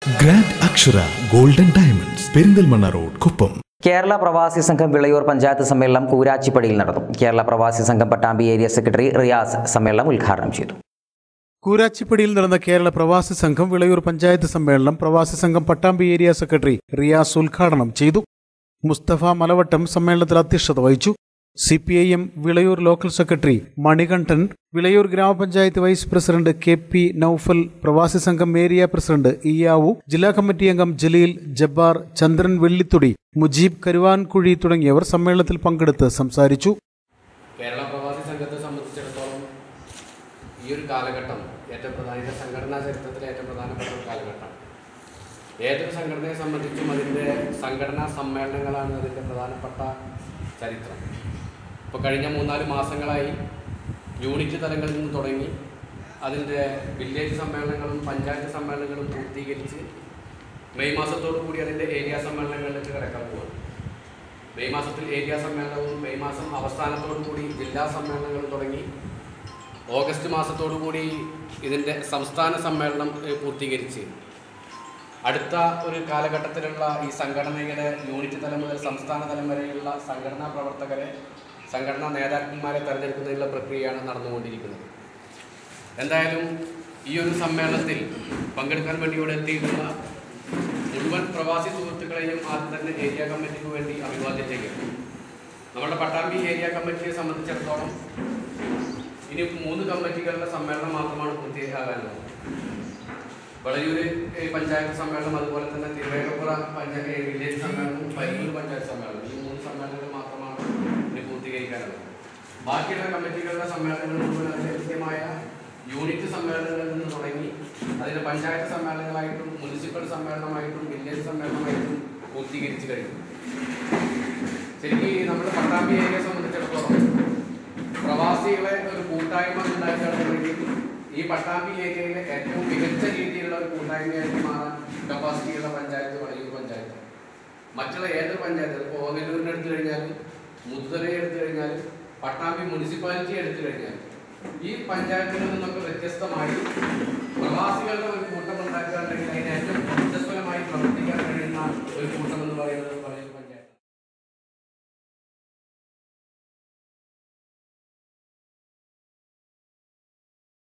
grand Akshara golden diamonds Perinthalmanna road Kuppam Kerala Pravasi Sangham Vilayur panchayat സമ്മേളനം കൂരാച്ചിപ്പടിയിൽ നടന്നു കേരള പ്രവാസി സംഘം പട്ടാമ്പി ഏരിയ സെക്രട്ടറി റിയാസ് സമ്മേളനം ഉദ്ഘാടനം ചെയ്തു കൂരാച്ചിപ്പടിയിൽ നടന്ന കേരള പ്രവാസി സംഘം വിളയൂർ പഞ്ചായത്ത് സമ്മേളനം പ്രവാസി സംഘം പട്ടാമ്പി ഏരിയ സെക്രട്ടറി റിയാസ് ഉദ്ഘാടനം ചെയ്തു മുസ്തഫ മലവട്ടം സമ്മേളനത്തിൽ അധ്യക്ഷത വഹിച്ചു C P I M Vilayur local secretary Manikandan Vilayur ഗ്രാമപഞ്ചായത്ത് vice president K P Noufal Pravasi Sangham area president ഇയാവു ജില്ലാ കമ്മിറ്റി അംഗം ജലീൽ ജബ്ബാർ ചന്ദ്രൻ വെള്ളിത്തുടി മുജീബ് കരുവാൻകുഴി തുടങ്ങിയവർ സമ്മേളനത്തിൽ പങ്കെടുത്ത് സംസാരിച്ചു കേരള പ്രവാസി സംഘത്തെ സംബന്ധിച്ചിടത്തോളം ഈ ഒരു കാലഘട്ടം ഏറ്റവും പ്രധാന ഇതിന്റെ സംഘടനാ ചരിത്രത്തിലെ ഏറ്റവും പ്രധാനപ്പെട്ട ഒരു കാലഘട്ടം ഏതൊരു സംഘടനയെ സംബന്ധിച്ചും അതിൻ്റെ സംഘടനാ സമ്മേളനങ്ങളാണ് അതിൻ്റെ പ്രധാനപ്പെട്ട ചരിത്രം ഇപ്പോൾ കഴിഞ്ഞ മൂന്നാല് മാസങ്ങളായി യൂണിറ്റ് തലങ്ങളിൽ നിന്ന് തുടങ്ങി അതിൻ്റെ വില്ലേജ് സമ്മേളനങ്ങളും പഞ്ചായത്ത് സമ്മേളനങ്ങളും പൂർത്തീകരിച്ച് മെയ് മാസത്തോടു കൂടി അതിൻ്റെ ഏരിയ സമ്മേളനങ്ങളിലേക്ക് കിടക്കാൻ പോവാണ് മെയ് മാസത്തിൽ ഏരിയ സമ്മേളനവും മെയ് മാസം അവസാനത്തോടു കൂടി ജില്ലാ സമ്മേളനങ്ങളും തുടങ്ങി ഓഗസ്റ്റ് മാസത്തോടു കൂടി ഇതിൻ്റെ സംസ്ഥാന സമ്മേളനം ഏഹ്, പൂർത്തീകരിച്ച് അടുത്ത ഒരു കാലഘട്ടത്തിലുള്ള ഈ സംഘടനയുടെ യൂണിറ്റ് തലം മുതൽ സംസ്ഥാന തലം വരെയുള്ള സംഘടനാ പ്രവർത്തകരെ സംഘടനാ നേതാക്കന്മാരെ തെരഞ്ഞെടുക്കുന്നതിനുള്ള പ്രക്രിയയാണ് നടന്നുകൊണ്ടിരിക്കുന്നത് എന്തായാലും ഈ ഒരു സമ്മേളനത്തിൽ പങ്കെടുക്കാൻ വേണ്ടി ഇവിടെ എത്തിയിട്ടുള്ള മുഴുവൻ പ്രവാസി സുഹൃത്തുക്കളെയും ആദ്യം തന്നെ ഏരിയ കമ്മിറ്റിക്ക് വേണ്ടി അഭിവാദ്യം ചെയ്യുന്നു നമ്മുടെ പട്ടാമ്പി ഏരിയ കമ്മിറ്റിയെ സംബന്ധിച്ചിടത്തോളം ഇനി മൂന്ന് കമ്മിറ്റികളുടെ സമ്മേളനം മാത്രമാണ് പൂർത്തിയാകാനുള്ളത് വളയൂര് ഏഹ്, പഞ്ചായത്ത് സമ്മേളനം അതുപോലെ തന്നെ തിരുവേഗപ്പുറ പഞ്ചായത്ത് ഏഹ്, വില്ലേജ് സമ്മേളനവും പരിയൂർ പഞ്ചായത്ത് സമ്മേളനം ഈ മൂന്ന് സമ്മേളനങ്ങൾ മാത്രമാണ് ഇനി പൂർത്തീകരിക്കാനുള്ളത് ബാക്കിയുള്ള കമ്മിറ്റികളുടെ സമ്മേളനങ്ങൾ മുഴുവൻ അതിന്റെ കൃത്യമായ യൂണിറ്റ് സമ്മേളനങ്ങളിൽ നിന്ന് തുടങ്ങി അതിന്റെ പഞ്ചായത്ത് സമ്മേളനങ്ങളായിട്ടും മുനിസിപ്പൽ സമ്മേളനമായിട്ടും വില്ലേജ് സമ്മേളനമായിട്ടും പൂർത്തീകരിച്ചു കഴിഞ്ഞു ശരിക്കും ഈ നമ്മുടെ പട്ടാമ്പി ഏരിയയെ സംബന്ധിച്ചിടത്തോളം പ്രവാസികളെ ഒരു കൂട്ടായ്മ ഉണ്ടാക്കുകയാണെന്നുണ്ടെങ്കിൽ ഈ പട്ടാമ്പി ഏരിയയിലെ ഏറ്റവും മികച്ച രീതിയിലുള്ള ഒരു കൂട്ടായ്മയായിട്ട് മാറാൻ കപ്പാസിറ്റിയുള്ള പഞ്ചായത്ത് വളയൂർ പഞ്ചായത്ത് മറ്റുള്ള ഏതൊരു പഞ്ചായത്ത് ഇപ്പോൾ ഓങ്ങല്ലൂരിനെ എടുത്തു കഴിഞ്ഞാലും മുതുതലയെ എടുത്തു കഴിഞ്ഞാലും പട്ടാമ്പി മുനിസിപ്പാലിറ്റി എടുത്തു കഴിഞ്ഞാലും ഈ പഞ്ചായത്തിൽ നിന്നൊക്കെ വ്യത്യസ്തമായി പ്രവാസികളുടെ ഒരു കൂട്ടം ഉണ്ടാക്കുകയാണെങ്കിൽ അതിന് ഏറ്റവും ഊർജ്ജസ്വലമായി പ്രവർത്തിക്കാൻ കഴിയുന്ന ഒരു